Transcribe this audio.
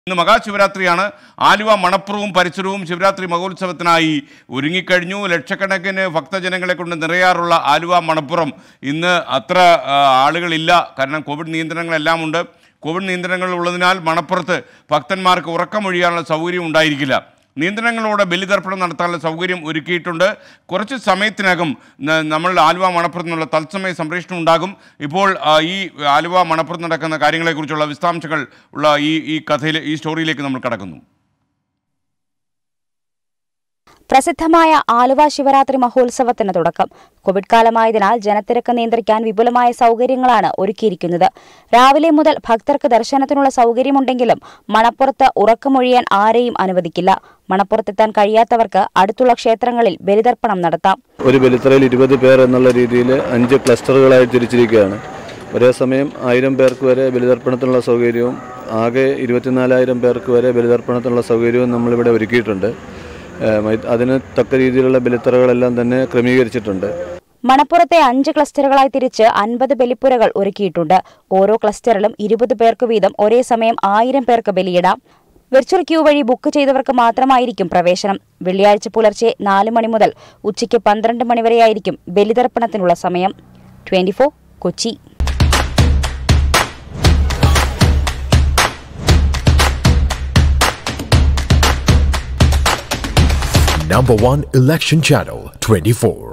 ഇന്ന് മഹാശിവരാത്രിയാണ് ആലുവ മണപ്പുറവും പരിസരവും ശിവരാത്രി മഹോത്സവത്തിനായി ഒരുങ്ങിക്കഴിഞ്ഞു ലക്ഷക്കണക്കിന് ഭക്തജനങ്ങളെ കൊണ്ട് നിറയാറുള്ള ആലുവ മണപ്പുറം ഇന്ന് അത്ര ആ, ആളുകളില്ല കാരണം കോവിഡ് നിയന്ത്രണങ്ങളെല്ലാം ഉണ്ട് കോവിഡ് നിയന്ത്രണങ്ങൾ ഉള്ളതിനാൽ മണപ്പുറത്ത് ഭക്തന്മാർക്ക് ഉറക്കമൊഴിയാനുള്ള സൗകര്യം ഉണ്ടായിരിക്കില്ല നിയന്ത്രണങ്ങളോടെ ബലിതർപ്പണം നടത്താനുള്ള സൗകര്യം ഒരുക്കിയിട്ടുണ്ട് കുറച്ച് സമയത്തിനകം ന- നമ്മൾ ആലുവ മണപ്പുറത്ത് നിന്നുള്ള തത്സമയ സംപ്രേഷണം ഉണ്ടാകും ഇപ്പോൾ ആ, ഈ ആലുവ മണപ്പുറത്ത് നടക്കുന്ന കാര്യങ്ങളെക്കുറിച്ചുള്ള വിശദാംശങ്ങൾ ഉള്ള ഈ ഈ കഥയിൽ ഈ സ്റ്റോറിയിലേക്ക് നമ്മൾ കടക്കുന്നു പ്രസിദ്ധമായ ആലുവ ശിവരാത്രി മഹോത്സവത്തിന് തുടക്കം കോവിഡ് കാലമായതിനാൽ ജനത്തിരക്ക് നിയന്ത്രിക്കാൻ വിപുലമായ സൗകര്യങ്ങളാണ് ഒരുക്കിയിരിക്കുന്നത് രാവിലെ മുതൽ ഭക്തർക്ക് ദർശനത്തിനുള്ള സൗകര്യമുണ്ടെങ്കിലും മണപ്പുറത്ത് ഉറക്കമൊഴിയാൻ ആരെയും അനുവദിക്കില്ല മണപ്പുറത്തെത്താൻ കഴിയാത്തവർക്ക് അടുത്തുള്ള ക്ഷേത്രങ്ങളിൽ ബലിതർപ്പണം നടത്താം ഒരു ബലിത്തറയിൽ ഇരുപത് പേർ എന്നുള്ള രീതിയിൽ അഞ്ച് ക്ലസ്റ്ററുകളായി തിരിച്ചിരിക്കുകയാണ് ഒരേ സമയം ആയിരം പേർക്ക് വരെ ബലിതർപ്പണത്തിനുള്ള സൗകര്യവും ആകെ ഇരുപത്തിനാലായിരം പേർക്ക് വരെ ബലിതർപ്പണത്തിനുള്ള സൗകര്യവും നമ്മളിവിടെ ഒരുക്കിയിട്ടുണ്ട് ഏഹ് മൈ- അതിന് തക്ക രീതിയിലുള്ള ബലിത്തറകളെല്ലാം തന്നെ ക്രമീകരിച്ചിട്ടുണ്ട് മണപ്പുറത്തെ അഞ്ച് ക്ലസ്റ്ററുകളായി തിരിച്ച് അൻപത് ബലിപ്പുരകൾ ഒരുക്കിയിട്ടുണ്ട് ഓരോ ക്ലസ്റ്ററിലും ഇരുപത് പേർക്ക് വീതം ഒരേ സമയം ആയിരം പേർക്ക് ബലിയിടാം വെർച്വൽ ക്യൂ വഴി ബുക്ക് ചെയ്തവർക്ക് മാത്രമായിരിക്കും പ്രവേശനം വെള്ളിയാഴ്ച പുലർച്ചെ നാല് മണി മുതൽ ഉച്ചയ്ക്ക് പന്ത്രണ്ട് മണിവരെയായിരിക്കും ബലിതർപ്പണത്തിനുള്ള സമയം twenty Kochi Number one election channel 24.